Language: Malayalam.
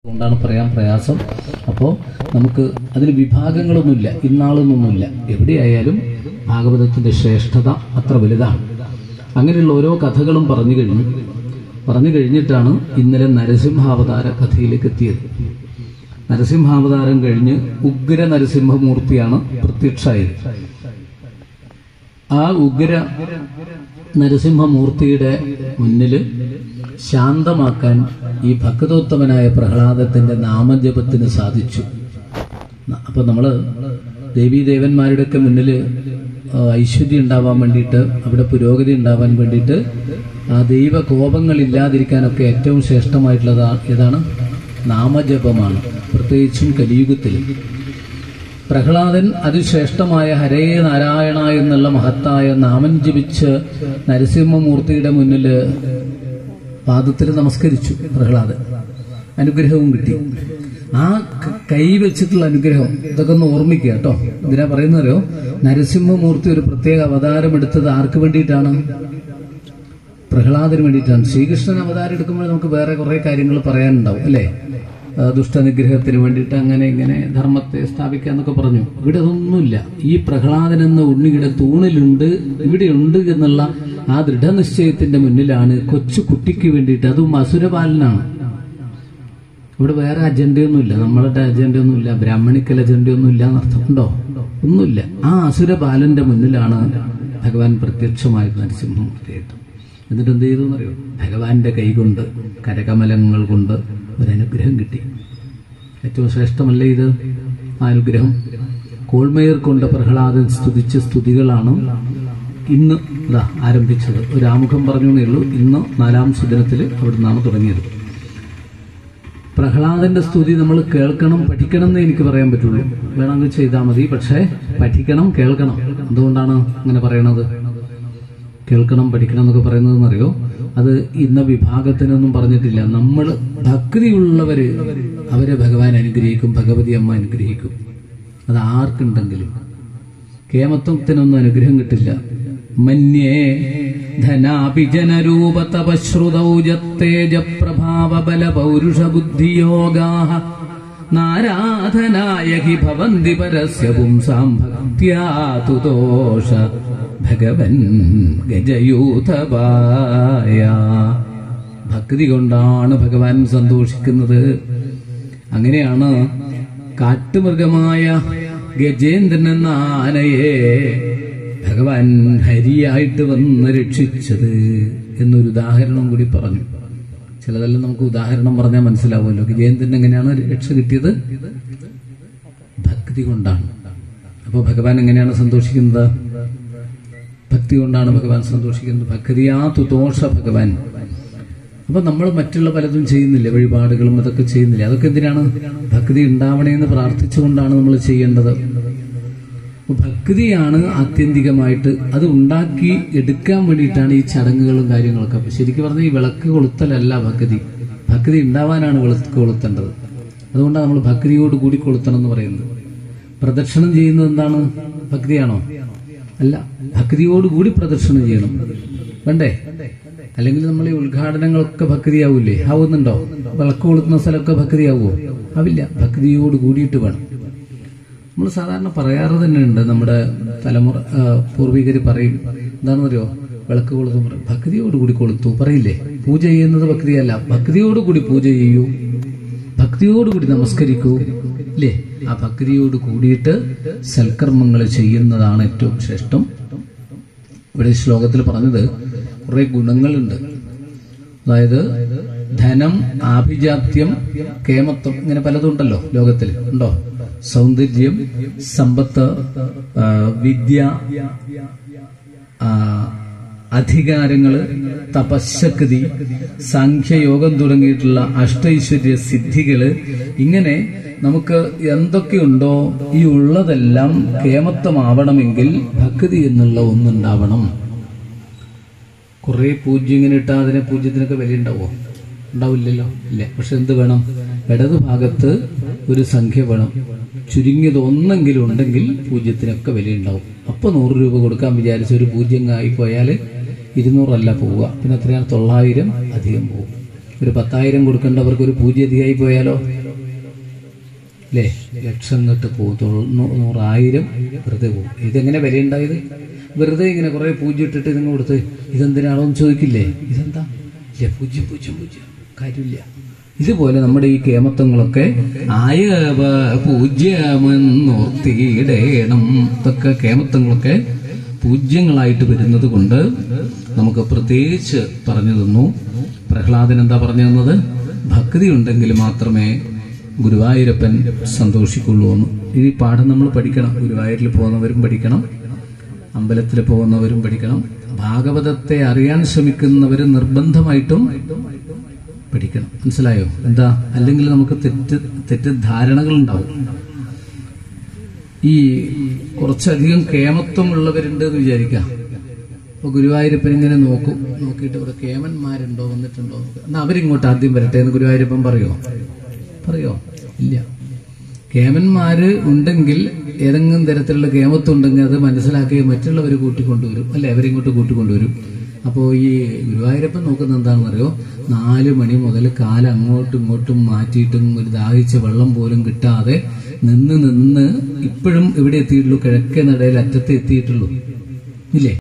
അതുകൊണ്ടാണ് പറയാൻ പ്രയാസം അപ്പോൾ നമുക്ക് അതിന് വിഭാഗങ്ങളൊന്നുമില്ല ഇന്നാളെന്നൊന്നുമില്ല എവിടെയായാലും ഭാഗവതത്തിന്റെ ശ്രേഷ്ഠത അത്ര വലുതാണ് അങ്ങനെയുള്ള ഓരോ കഥകളും പറഞ്ഞു കഴിഞ്ഞു പറഞ്ഞു കഴിഞ്ഞിട്ടാണ് ഇന്നലെ നരസിംഹാവതാര കഥയിലേക്ക് എത്തിയത് നരസിംഹാവതാരം കഴിഞ്ഞ് ഉഗ്ര നരസിംഹമൂർത്തിയാണ് പ്രത്യക്ഷമായത് ആ ഉഗ്ര നരസിംഹമൂർത്തിയുടെ മുന്നിൽ ശാന്തമാക്കാൻ ഈ ഭക്തോത്തമനായ പ്രഹ്ലാദത്തിന്റെ നാമജപത്തിന് സാധിച്ചു അപ്പൊ നമ്മള് ദേവീദേവന്മാരുടെയൊക്കെ മുന്നിൽ ഐശ്വര്യം ഉണ്ടാവാൻ വേണ്ടിയിട്ട് അവിടെ പുരോഗതി ഉണ്ടാവാൻ വേണ്ടിയിട്ട് ആ ദൈവ കോപങ്ങൾ ഇല്ലാതിരിക്കാനൊക്കെ ഏറ്റവും ശ്രേഷ്ഠമായിട്ടുള്ളത് ഏതാണ് നാമജപമാണ് പ്രത്യേകിച്ചും കലിയുഗത്തിൽ പ്രഹ്ലാദൻ അതിശ്രേഷ്ഠമായ ഹരേ നാരായണ എന്നുള്ള മഹത്തായ നാമം ജപിച്ച് നരസിംഹമൂർത്തിയുടെ മുന്നിൽ പാദത്തിൽ നമസ്കരിച്ചു പ്രഹ്ലാദൻ അനുഗ്രഹവും കിട്ടി ആ കൈ വെച്ചിട്ടുള്ള അനുഗ്രഹം ഇതൊക്കെ ഒന്ന് ഓർമ്മിക്കുക കേട്ടോ ഇതിനാ പറയുന്നറിയോ നരസിംഹമൂർത്തി ഒരു പ്രത്യേക അവതാരം എടുത്തത് ആർക്ക് വേണ്ടിയിട്ടാണ് പ്രഹ്ലാദിന് വേണ്ടിയിട്ടാണ് ശ്രീകൃഷ്ണൻ അവതാരം എടുക്കുമ്പോൾ നമുക്ക് വേറെ കുറെ കാര്യങ്ങൾ പറയാനുണ്ടാവും അല്ലേ ദുഷ്ടനിഗ്രഹത്തിന് വേണ്ടിയിട്ട് അങ്ങനെ ഇങ്ങനെ ധർമ്മത്തെ സ്ഥാപിക്കുക എന്നൊക്കെ പറഞ്ഞു ഇവിടെ അതൊന്നുമില്ല ഈ പ്രഹ്ലാദൻ എന്ന ഉണ്ണിയുടെ തൂണിലുണ്ട് ഇവിടെയുണ്ട് എന്നുള്ള ആ ദൃഢനിശ്ചയത്തിന്റെ മുന്നിലാണ് കൊച്ചു കുട്ടിക്ക് വേണ്ടിയിട്ട് അതും അസുരപാലനാണ് ഇവിടെ വേറെ അജണ്ടയൊന്നുമില്ല നമ്മളുടെ അജണ്ടയൊന്നുമില്ല ബ്രാഹ്മണിക്കൽ അജണ്ടയൊന്നും ഇല്ല എന്നർത്ഥം ഉണ്ടോ ഒന്നുമില്ല ആ അസുരപാലന്റെ മുന്നിലാണ് ഭഗവാൻ പ്രത്യക്ഷമായത് നരസിംഹമൂർത്തിയായിട്ട് എന്നിട്ട് എന്ത് ചെയ്തു എന്നറിയോ ഭഗവാന്റെ കൈകൊണ്ട് കരകമലങ്ങൾ കൊണ്ട് ഒരു അനുഗ്രഹം കിട്ടി ഏറ്റവും ശ്രേഷ്ഠമല്ലേ ഇത് ആ അനുഗ്രഹം കോൾമേയർ കൊണ്ട് പ്രഹ്ലാദൻ സ്തുതിച്ച സ്തുതികളാണ് ഇന്ന് ഇതാ ആരംഭിച്ചത് ഒരു ആമുഖം പറഞ്ഞു എന്നേ ഉള്ളൂ ഇന്ന് നാലാം സുദിനത്തിൽ അവിടെ നിന്നാണ് തുടങ്ങിയത് പ്രഹ്ലാദന്റെ സ്തുതി നമ്മൾ കേൾക്കണം പഠിക്കണം എന്ന് എനിക്ക് പറയാൻ പറ്റുള്ളൂ വേണമെങ്കിൽ ചെയ്താൽ മതി പക്ഷേ പഠിക്കണം കേൾക്കണം എന്തുകൊണ്ടാണ് അങ്ങനെ പറയണത് കേൾക്കണം പഠിക്കണം എന്നൊക്കെ പറയുന്നതെന്നറിയോ അത് ഇന്ന വിഭാഗത്തിനൊന്നും പറഞ്ഞിട്ടില്ല നമ്മൾ ഭക്തിയുള്ളവര് അവരെ ഭഗവാൻ അനുഗ്രഹിക്കും ഭഗവതി അമ്മ അനുഗ്രഹിക്കും അത് ആർക്കുണ്ടെങ്കിലും കേമത്വത്തിനൊന്നും അനുഗ്രഹം കിട്ടില്ല മന്യേ ധനാഭിജനരൂപ തപശ്രുതൗജത്തേജ പ്രഭാവ ബല പൗരുഷ ബുദ്ധിയോഗാ നാരാധനായ ഹി ഭവന്തി പരസ്യ പുംസാം ഭക്ത്യാതു ദോഷ ഭഗവൻ ഗജയൂഥപായ ഭക്തി കൊണ്ടാണ് ഭഗവാൻ സന്തോഷിക്കുന്നത് അങ്ങനെയാണ് കാട്ടുമൃഗമായ ഗജേന്ദ്രൻ എന്ന ആനയെ ഭഗവാൻ ഹരിയായിട്ട് വന്ന് രക്ഷിച്ചത് എന്നൊരു ഉദാഹരണം കൂടി പറഞ്ഞു ചിലതെല്ലാം നമുക്ക് ഉദാഹരണം പറഞ്ഞാൽ മനസ്സിലാവുമല്ലോ ഗജേന്ദ്രൻ എങ്ങനെയാണ് രക്ഷ കിട്ടിയത് ഭക്തി കൊണ്ടാണ് അപ്പോൾ ഭഗവാൻ എങ്ങനെയാണ് സന്തോഷിക്കുന്നത് ഭക്തി കൊണ്ടാണ് ഭഗവാൻ സന്തോഷിക്കുന്നത് ഭക്തിയാ തുദോഷ ഭഗവാൻ അപ്പൊ നമ്മൾ മറ്റുള്ള പലതും ചെയ്യുന്നില്ല വഴിപാടുകളും അതൊക്കെ ചെയ്യുന്നില്ല അതൊക്കെ എന്തിനാണ് ഭക്തി ഉണ്ടാവണേന്ന് പ്രാർത്ഥിച്ചുകൊണ്ടാണ് നമ്മൾ ചെയ്യേണ്ടത് ഭക്തിയാണ് ആത്യന്തികമായിട്ട് അത് ഉണ്ടാക്കി എടുക്കാൻ വേണ്ടിയിട്ടാണ് ഈ ചടങ്ങുകളും കാര്യങ്ങളൊക്കെ അപ്പൊ ശരിക്കും പറഞ്ഞാൽ ഈ വിളക്ക് കൊളുത്തലല്ല ഭക്തി ഭക്തി ഉണ്ടാവാനാണ് വിളക്ക് കൊളുത്തേണ്ടത് അതുകൊണ്ടാണ് നമ്മൾ ഭക്തിയോട് കൂടി കൊളുത്തണം എന്ന് പറയുന്നത് പ്രദക്ഷിണം ചെയ്യുന്നത് എന്താണ് ഭക്തിയാണോ അല്ല ഭക്തിയോട് കൂടി പ്രദക്ഷിണം ചെയ്യണം വേണ്ടേ അല്ലെങ്കിൽ നമ്മൾ ഈ ഉദ്ഘാടനങ്ങളൊക്കെ ഭക്തിയാവൂലേ ആവുന്നുണ്ടോ വിളക്ക് കൊളുത്തുന്ന സ്ഥലമൊക്കെ ഭക്തിയാവോ ആവില്ല ഭക്തിയോട് കൂടിയിട്ട് വേണം നമ്മൾ സാധാരണ പറയാറ് തന്നെ ഉണ്ട് നമ്മുടെ തലമുറ പൂർവികർ പറയും എന്താണെന്നറിയോ വിളക്ക് കൊളുത്തു പറയും ഭക്തിയോടുകൂടി കൊളുത്തു പറയില്ലേ പൂജ ചെയ്യുന്നത് ഭക്തിയല്ല ഭക്തിയോടുകൂടി പൂജ ചെയ്യൂ ഭക്തിയോടുകൂടി നമസ്കരിക്കൂ ഇല്ലേ ആ ഭക്തിയോട് കൂടിയിട്ട് സൽക്കർമ്മങ്ങൾ ചെയ്യുന്നതാണ് ഏറ്റവും ശ്രേഷ്ഠം ഇവിടെ ശ്ലോകത്തിൽ പറഞ്ഞത് കുറെ ഗുണങ്ങളുണ്ട് അതായത് ധനം ആഭിജാത്യം കേമത്വം ഇങ്ങനെ പലതും ഉണ്ടല്ലോ ലോകത്തിൽ ഉണ്ടോ സൗന്ദര്യം സമ്പത്ത് വിദ്യ അധികാരങ്ങള് തപശക്തി സാഖ്യയോഗം തുടങ്ങിയിട്ടുള്ള അഷ്ടൈശ്വര്യ സിദ്ധികള് ഇങ്ങനെ നമുക്ക് എന്തൊക്കെയുണ്ടോ ഈ ഉള്ളതെല്ലാം കേമത്വമാവണമെങ്കിൽ ഭക്തി എന്നുള്ള ഒന്നുണ്ടാവണം കുറെ പൂജ്യം ഇങ്ങനെ ഇട്ടാൽ അതിനെ പൂജ്യത്തിനൊക്കെ വില ഉണ്ടാവോ ഉണ്ടാവില്ലല്ലോ ഇല്ല പക്ഷെ എന്ത് വേണം ഇടതു ഭാഗത്ത് ഒരു സംഖ്യ വേണം ചുരുങ്ങിയത് ഒന്നെങ്കിലും ഉണ്ടെങ്കിൽ പൂജ്യത്തിനൊക്കെ വിലയുണ്ടാവും അപ്പൊ നൂറ് രൂപ കൊടുക്കാൻ വിചാരിച്ച ഒരു പൂജ്യം ആയി പോയാൽ ഇരുന്നൂറല്ല പോവുക പിന്നെ എത്രയാണ് തൊള്ളായിരം അധികം പോകും ഒരു പത്തായിരം കൊടുക്കേണ്ടവർക്ക് ഒരു പൂജ്യം അധികമായി പോയാലോ അല്ലേ ലക്ഷം കെട്ട് പോകും തൊണ്ണൂ- നൂറായിരം വെറുതെ പോകും ഇതെങ്ങനെ വിലയുണ്ടായത് വെറുതെ ഇങ്ങനെ കുറെ പൂജ്യം ഇട്ടിട്ട് ഇതിന് കൊടുത്ത് ഇതെന്തിനാണോ എന്ന് ചോദിക്കില്ലേ ഇതെന്താ ഇല്ല പൂജ്യം പൂജ്യം പൂജ്യം കാര്യമില്ല ഇതുപോലെ നമ്മുടെ ഈ കേമത്വങ്ങളൊക്കെ ആയവ പൂജ്യമെന്നോർത്തിയിടേണം ഇതൊക്കെ കേമത്വങ്ങളൊക്കെ പൂജ്യങ്ങളായിട്ട് വരുന്നത് കൊണ്ട് നമുക്ക് പ്രത്യേകിച്ച് പറഞ്ഞു തന്നു പ്രഹ്ലാദൻ എന്താ പറഞ്ഞു തന്നത് ഭക്തി ഉണ്ടെങ്കിൽ മാത്രമേ ഗുരുവായൂരപ്പൻ സന്തോഷിക്കുള്ളൂ എന്ന് ഈ പാഠം നമ്മൾ പഠിക്കണം ഗുരുവായൂരിൽ പോകുന്നവരും പഠിക്കണം അമ്പലത്തിൽ പോകുന്നവരും പഠിക്കണം ഭാഗവതത്തെ അറിയാൻ ശ്രമിക്കുന്നവർ നിർബന്ധമായിട്ടും പഠിക്കണം മനസ്സിലായോ എന്താ അല്ലെങ്കിൽ നമുക്ക് തെറ്റ് തെറ്റിദ്ധാരണകൾ ഉണ്ടാവും ഈ കുറച്ചധികം കേമത്വമുള്ളവരുണ്ട് എന്ന് വിചാരിക്കാം അപ്പൊ ഗുരുവായൂരപ്പൻ ഇങ്ങനെ നോക്കും നോക്കിയിട്ട് ഇവിടെ കേമന്മാരുണ്ടോ വന്നിട്ടുണ്ടോ എന്ന്. എന്നാ അവരിങ്ങോട്ട് ആദ്യം വരട്ടെ എന്ന് ഗുരുവായൂരപ്പൻ പറയോ പറയോ ഇല്ല കേമന്മാര് ഉണ്ടെങ്കിൽ ഏതെങ്കിലും തരത്തിലുള്ള കേമത്വം ഉണ്ടെങ്കിൽ അത് മനസ്സിലാക്കി മറ്റുള്ളവർ കൂട്ടിക്കൊണ്ടുവരും അല്ലെ അവരിങ്ങോട്ട് കൂട്ടിക്കൊണ്ടുവരും അപ്പോൾ ഈ ഗുരുവായൂരപ്പൻ നോക്കുന്ന എന്താണെന്നറിയോ നാല് മണി മുതൽ കാലം അങ്ങോട്ടും ഇങ്ങോട്ടും മാറ്റിയിട്ടും ഒരു ദാഹിച്ച വെള്ളം പോലും കിട്ടാതെ നിന്ന് നിന്ന് ഇപ്പോഴും എവിടെ എത്തിയിട്ടുള്ളൂ കിഴക്കേ നടയിൽ അറ്റത്ത് എത്തിയിട്ടുള്ളൂ ഇല്ലേ